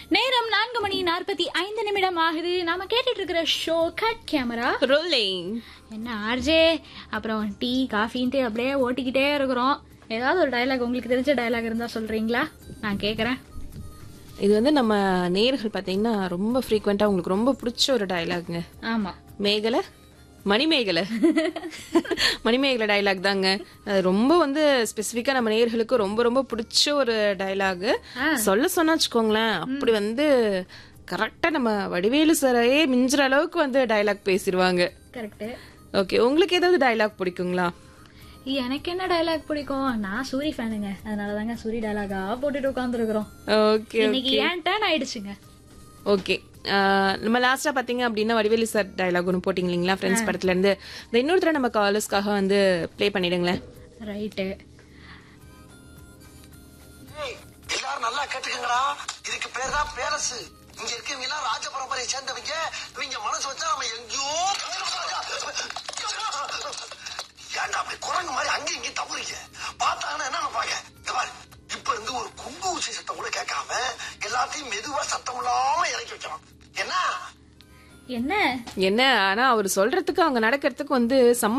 நேரம் நான்கு மணி நாற்பத்தி ஐந்து நிமிடம் ஆகுது நாம கேட்டுட்டு இருக்கிற ஷோ கட் கேமரா ரோலிங் என்ன ஆர்ஜே அப்புறம் டீ காஃபின்ட்டு அப்படியே ஓட்டிக்கிட்டே இருக்கிறோம் ஏதாவது ஒரு டயலாக் உங்களுக்கு தெரிஞ்ச டயலாக் இருந்தா சொல்றீங்களா நான் கேக்குறேன் இது வந்து நம்ம நேர்கள் பாத்தீங்கன்னா ரொம்ப ஃப்ரீக்வெண்டா உங்களுக்கு ரொம்ப பிடிச்ச ஒரு டயலாக்ங்க ஆமா மேகலை மணிமேகலை மணிமேகலை டயலாக் தாங்க அது ரொம்ப வந்து ஸ்பெசிஃபிக்கா நம்ம நேர்களுக்கு ரொம்ப ரொம்ப பிடிச்ச ஒரு டயலாக் சொல்ல சொன்னா வச்சுக்கோங்களேன் அப்படி வந்து கரெக்டா நம்ம வடிவேலு சாரையே மிஞ்சுற அளவுக்கு வந்து டயலாக் பேசிடுவாங்க கரெக்ட் ஓகே உங்களுக்கு ஏதாவது டயலாக் பிடிக்குங்களா எனக்கு என்ன டயலாக் பிடிக்கும் நான் சூரி ஃபேனுங்க அதனால தாங்க சூரி டயலாகா போட்டுட்டு உட்காந்துருக்குறோம் ஓகே இன்னைக்கு ஏன் டேன் ஆயிடுச்சுங்க ஓகே நம்ம லாஸ்டா பாத்தீங்க அப்படின்னா வடிவேலு சார் டயலாக் ஒன்று போட்டிங்க இல்லைங்களா ஃப்ரெண்ட்ஸ் படத்துல இருந்து இந்த இன்னொரு தடவை நம்ம காலர்ஸ்க்காக வந்து ப்ளே பண்ணிடுங்களேன் ரைட்டு ஏய், எல்லாரும் நல்லா கேட்டுக்கங்கடா இதுக்கு பேர் தான் பேரசு இங்க இருக்கவங்க எல்லாம் ராஜ பரம்பரையை சேர்ந்தவங்க இவங்க மனசு வச்சா நம்ம எங்கேயோ ஏன்டா அப்படி குரங்கு மாதிரி அங்கேயும் இங்கேயும் தப்புறீங்க பார்த்தாங்கன்னா என்ன நினைப்பாங்க இங்க பாரு இப்ப இருந்து ஒரு குண்டு ஊசி சத்தம் கூட கேட்காம எல்லாத்தையும் மெதுவா சத்தம் இல்லாம இறக்கி வைக்கணும் என்ன என்ன என்ன ஆனா அவர் சொல்றதுக்கு அவங்க நடக்கிறதுக்கு வந்து செம்ம